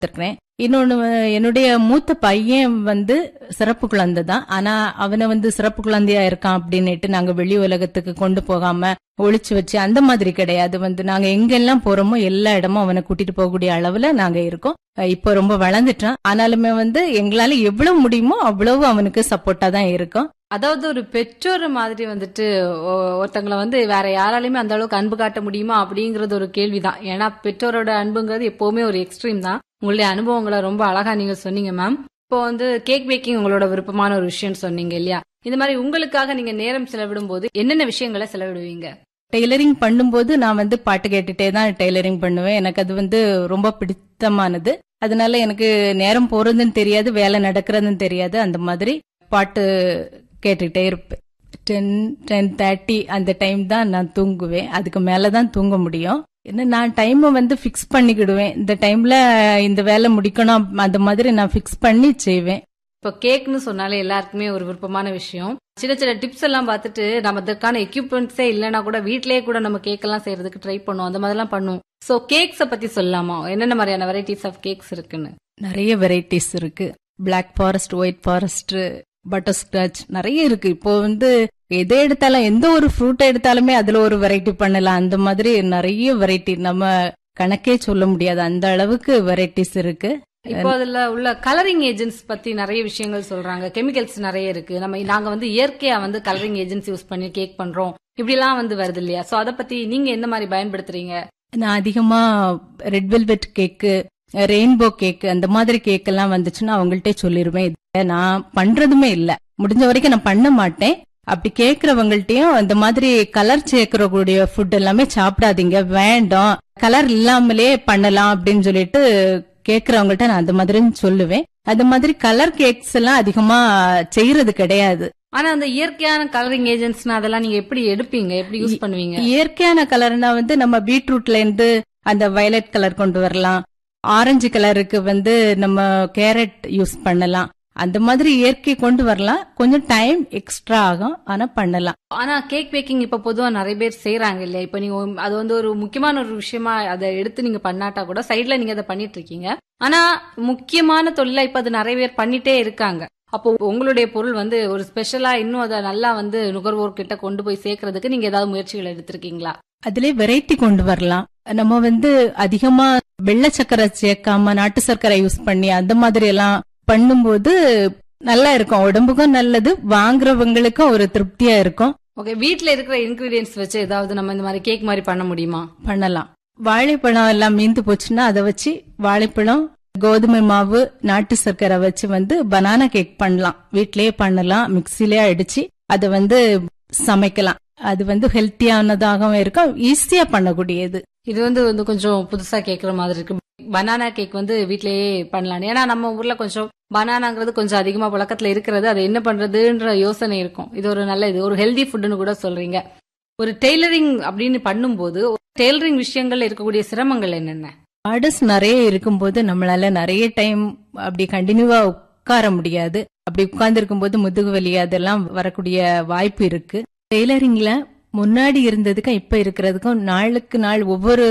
இருக்கிறேன் இன்னொன்னு வ- என்னுடைய மூத்த பையன் வந்து சிறப்பு குழந்தை தான் ஆனா அவனை வந்து சிறப்பு குழந்தையா இருக்கான் அப்படின்னுட்டு நாங்க வெளி உலகத்துக்கு கொண்டு போகாம ஒளிச்சு வச்சு அந்த மாதிரி கிடையாது வந்து நாங்க எங்கெல்லாம் போறோமோ எல்லா இடமும் அவனை கூட்டிட்டு போகக்கூடிய அளவுல நாங்க இருக்கோம் அஹ் இப்போ ரொம்ப வளர்ந்துட்டான் ஆனாலுமே வந்து எங்களால எவ்வளவு முடியுமோ அவ்வளவு அவனுக்கு சப்போர்ட்டா தான் இருக்கும் அதாவது ஒரு பெற்றோர் மாதிரி வந்துட்டு ஒ- ஒருத்தங்கள வந்து வேற யாராலையுமே அந்த அளவுக்கு அன்பு காட்ட முடியுமா அப்படிங்கறது ஒரு கேள்விதான் ஏன்னா பெற்றோரோட அன்புங்கிறது எப்பவுமே ஒரு எக்ஸ்ட்ரீம் தான் உங்களுடைய அனுபவங்களை ரொம்ப அழகா நீங்க சொன்னீங்க மேம் இப்போ வந்து கேக் பேக்கிங் உங்களோட விருப்பமான ஒரு விஷயம் சொன்னீங்க இல்லையா இந்த மாதிரி உங்களுக்காக நீங்க நேரம் செலவிடும் போது என்னென்ன விஷயங்களை செலவிடுவீங்க டெய்லரிங் பண்ணும்போது நான் வந்து பாட்டு கேட்டுட்டே தான் டெய்லரிங் பண்ணுவேன் எனக்கு அது வந்து ரொம்ப பிடித்தமானது அதனால எனக்கு நேரம் போறதுன்னு தெரியாது வேலை நடக்கிறதுன்னு தெரியாது அந்த மாதிரி பாட்டு கேட்டுக்கிட்டே இருப்பேன் டென் டென் தேர்ட்டி அந்த டைம் தான் நான் தூங்குவேன் அதுக்கு மேல தான் தூங்க முடியும் என்ன நான் டைமை வந்து ஃபிக்ஸ் பண்ணிக்கிடுவேன் இந்த டைம்ல இந்த வேலை முடிக்கணும் அந்த மாதிரி நான் ஃபிக்ஸ் பண்ணி செய்வேன் இப்போ கேக்னு சொன்னாலே எல்லாருக்குமே ஒரு விருப்பமான விஷயம் சின்ன சின்ன டிப்ஸ் எல்லாம் பார்த்துட்டு நம்ம அதற்கான எக்யூப்மெண்ட்ஸே இல்லைன்னா கூட வீட்லயே கூட நம்ம கேக் எல்லாம் செய்யறதுக்கு ட்ரை பண்ணுவோம் அந்த மாதிரிலாம் பண்ணுவோம் சோ கேக்ஸ பத்தி சொல்லலாமா என்னென்ன மாதிரியான வெரைட்டிஸ் ஆஃப் கேக்ஸ் இருக்குன்னு நிறைய வெரைட்டிஸ் இருக்கு black forest white forest butterscotch நிறைய இருக்கு இப்போ வந்து எதை எடுத்தாலும் எந்த ஒரு ஃப்ரூட் எடுத்தாலுமே அதுல ஒரு வெரைட்டி பண்ணலாம் அந்த மாதிரி நிறைய வெரைட்டி நம்ம கணக்கே சொல்ல முடியாது அந்த அளவுக்கு வெரைட்டிஸ் இருக்கு இப்போ அதுல உள்ள கலரிங் ஏஜென்ட்ஸ் பத்தி நிறைய விஷயங்கள் சொல்றாங்க கெமிக்கல்ஸ் நிறைய இருக்கு நம்ம நாங்க வந்து இயற்கையா வந்து கலரிங் ஏஜென்ட்ஸ் யூஸ் பண்ணி கேக் பண்றோம் இப்படி எல்லாம் வந்து வருது இல்லையா சோ அத பத்தி நீங்க எந்த மாதிரி பயன்படுத்துறீங்க நான் அதிகமா red velvet cake rainbow cake அந்த மாதிரி கேக் எல்லாம் வந்துச்சுன்னா அவங்கள்ட்ட சொல்லிருவேன் இதை நான் பண்றதுமே இல்ல முடிஞ்ச வரைக்கும் நான் பண்ண மாட்டேன் அப்படி கேக்குறவங்கள்ட்டயும் இந்த மாதிரி கலர் சேர்க்கக்கூடிய ஃபுட் எல்லாமே சாப்பிடாதீங்க வேண்டாம் கலர் இல்லாமலே பண்ணலாம் அப்படின்னு சொல்லிட்டு கேக்குறவங்கள்ட்ட நான் அந்த மாதிரி சொல்லுவேன் அந்த மாதிரி கலர் கேக்ஸ் எல்லாம் அதிகமா செய்யறது கிடையாது ஆனா அந்த இயற்கையான கலரிங் ஏஜென்ட்ஸ்னா அதெல்லாம் நீங்க எப்படி எடுப்பீங்க எப்படி யூஸ் பண்ணுவீங்க இயற்கையான கலர்னா வந்து நம்ம பீட்ரூட்ல இருந்து அந்த வயலட் கலர் கொண்டு வரலாம் ஆரஞ்சு கலருக்கு வந்து நம்ம கேரட் யூஸ் பண்ணலாம் அந்த மாதிரி இயற்கை கொண்டு வரலாம் கொஞ்சம் டைம் எக்ஸ்ட்ரா ஆகும் ஆனா பண்ணலாம் ஆனா கேக் பேக்கிங் இப்ப பொதுவா நிறைய பேர் செய்யறாங்க இல்லையா இப்ப நீங்க ஒரு- அது வந்து ஒரு முக்கியமான ஒரு விஷயமா அதை எடுத்து நீங்க பண்ணாட்டா கூட சைடுல நீங்க அதை பண்ணிட்டு இருக்கீங்க ஆனா முக்கியமான தொழிலா இப்ப அது நிறைய பேர் பண்ணிட்டே இருக்காங்க அப்போ உங்களுடைய பொருள் வந்து ஒரு ஸ்பெஷலா இன்னும் அதை நல்லா வந்து நுகர்வோர் கிட்ட கொண்டு போய் சேர்க்கறதுக்கு நீங்க ஏதாவது முயற்சிகள் எடுத்திருக்கீங்களா அதிலே வெரைட்டி கொண்டு வரலாம் நம்ம வந்து அதிகமா வெள்ளை சக்கரை சேர்க்காம நாட்டு சர்க்கரை யூஸ் பண்ணி அந்த மாதிரி எல்லாம் பண்ணும்போது நல்லா இருக்கும் உடம்புக்கும் நல்லது வாங்குறவங்களுக்கும் ஒரு திருப்தியா இருக்கும் ஓகே வீட்ல இருக்கிற இன்கிரீடியன்ஸ் வச்சு ஏதாவது நம்ம இந்த மாதிரி கேக் மாதிரி பண்ண முடியுமா பண்ணலாம் வாழைப்பழம் எல்லாம் மீந்து போச்சுன்னா அதை வச்சு வாழைப்பழம் கோதுமை மாவு நாட்டு சர்க்கரை வச்சு வந்து பனானா கேக் பண்ணலாம் வீட்லயே பண்ணலாம் மிக்சிலே அடிச்சு அதை வந்து சமைக்கலாம் அது வந்து ஹெல்த்தியானதாகவும் இருக்கும் ஈஸியா பண்ணக்கூடியது இது வந்து வந்து கொஞ்சம் புதுசா கேக்குற மாதிரி இருக்கு பனானா கேக் வந்து வீட்லயே பண்ணலாம் ஏன்னா நம்ம ஊர்ல கொஞ்சம் பனானாங்கிறது கொஞ்சம் அதிகமா புழக்கத்துல இருக்கிறது அதை என்ன பண்றதுன்ற யோசனை இருக்கும் இது ஒரு நல்ல இது ஒரு ஹெல்தி ஃபுட்னு கூட சொல்றீங்க ஒரு டெய்லரிங் அப்படின்னு பண்ணும்போது டெய்லரிங் விஷயங்கள்ல இருக்கக்கூடிய சிரமங்கள் என்னென்ன ஆர்டர்ஸ் நிறைய இருக்கும்போது நம்மளால நிறைய டைம் அப்படி கண்டினியூவா உட்கார முடியாது அப்படி உட்கார்ந்து இருக்கும்போது முதுகு வலி அதெல்லாம் வரக்கூடிய வாய்ப்பு இருக்கு டெய்லரிங்ல முன்னாடி இருந்ததுக்கும் இப்ப இருக்கிறதுக்கும் நாளுக்கு நாள் ஒவ்வொரு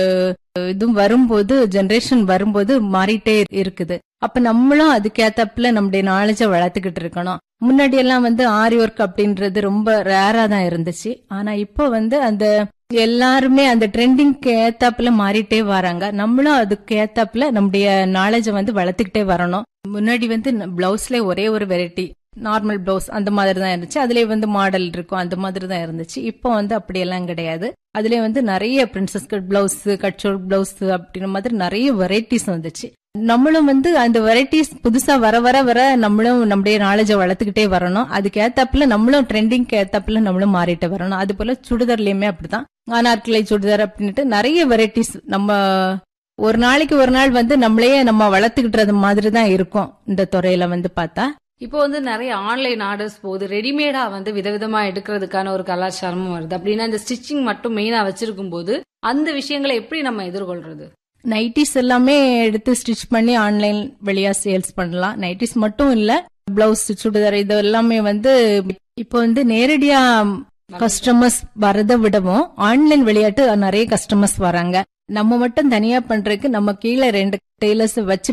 இதுவும் வரும்போது ஜெனரேஷன் வரும்போது மாறிட்டே இருக்குது அப்ப நம்மளும் அதுக்கேத்தப்புல நம்முடைய நாலேஜ வளர்த்துக்கிட்டு இருக்கணும் முன்னாடி எல்லாம் வந்து ஆரி ஒர்க் அப்படின்றது ரொம்ப ரேரா தான் இருந்துச்சு ஆனா இப்போ வந்து அந்த எல்லாருமே அந்த ட்ரெண்டிங்க்கு ஏத்தாப்புல மாறிட்டே வராங்க நம்மளும் அதுக்கு ஏத்தாப்புல நம்முடைய நாலேஜ வந்து வளர்த்துக்கிட்டே வரணும் முன்னாடி வந்து பிளவுஸ்ல ஒரே ஒரு வெரைட்டி நார்மல் பிளவுஸ் அந்த மாதிரி தான் இருந்துச்சு அதுலயே வந்து மாடல் இருக்கும் அந்த மாதிரி தான் இருந்துச்சு இப்போ வந்து அப்படியெல்லாம் கிடையாது அதுலயே வந்து நிறைய பிரின்சஸ் கட் பிளவுஸ் கட்சோல் பிளவுஸ் அப்படின்ற மாதிரி நிறைய வெரைட்டிஸ் வந்துச்சு நம்மளும் வந்து அந்த வெரைட்டிஸ் புதுசா வர வர வர நம்மளும் நம்முடைய நாலேஜ வளர்த்துக்கிட்டே வரணும் அதுக்கு ஏத்தாப்புல நம்மளும் ட்ரெண்டிங்க்கு ஏத்தாப்புல நம்மளும் மாறிட்டு வரணும் அது போல சுடிதார்லயுமே அப்படிதான் அனார்கிளை சுடிதார் அப்படின்ட்டு நிறைய வெரைட்டிஸ் நம்ம ஒரு நாளைக்கு ஒரு நாள் வந்து நம்மளையே நம்ம வளர்த்துக்கிட்டுறது மாதிரி தான் இருக்கும் இந்த துறையில வந்து பார்த்தா இப்போ வந்து நிறைய ஆன்லைன் ஆர்டர்ஸ் போகுது ரெடிமேடா வந்து விதவிதமா எடுக்கிறதுக்கான ஒரு கலாச்சாரமும் வருது அப்படின்னா இந்த ஸ்டிச்சிங் மட்டும் மெயினா வச்சிருக்கும் போது அந்த விஷயங்களை எப்படி நம்ம எதிர்கொள்றது நைட்டிஸ் எல்லாமே எடுத்து ஸ்டிச் பண்ணி ஆன்லைன் வழியா சேல்ஸ் பண்ணலாம் நைட்டிஸ் மட்டும் இல்ல பிளவுஸ் சுடிதார் இது எல்லாமே வந்து இப்போ வந்து நேரடியா கஸ்டமர்ஸ் வரதை விடவும் ஆன்லைன் விளையாட்டு நிறைய கஸ்டமர்ஸ் வராங்க நம்ம மட்டும் தனியா பண்றதுக்கு நம்ம கீழே ரெண்டு டெய்லர்ஸ் வச்சு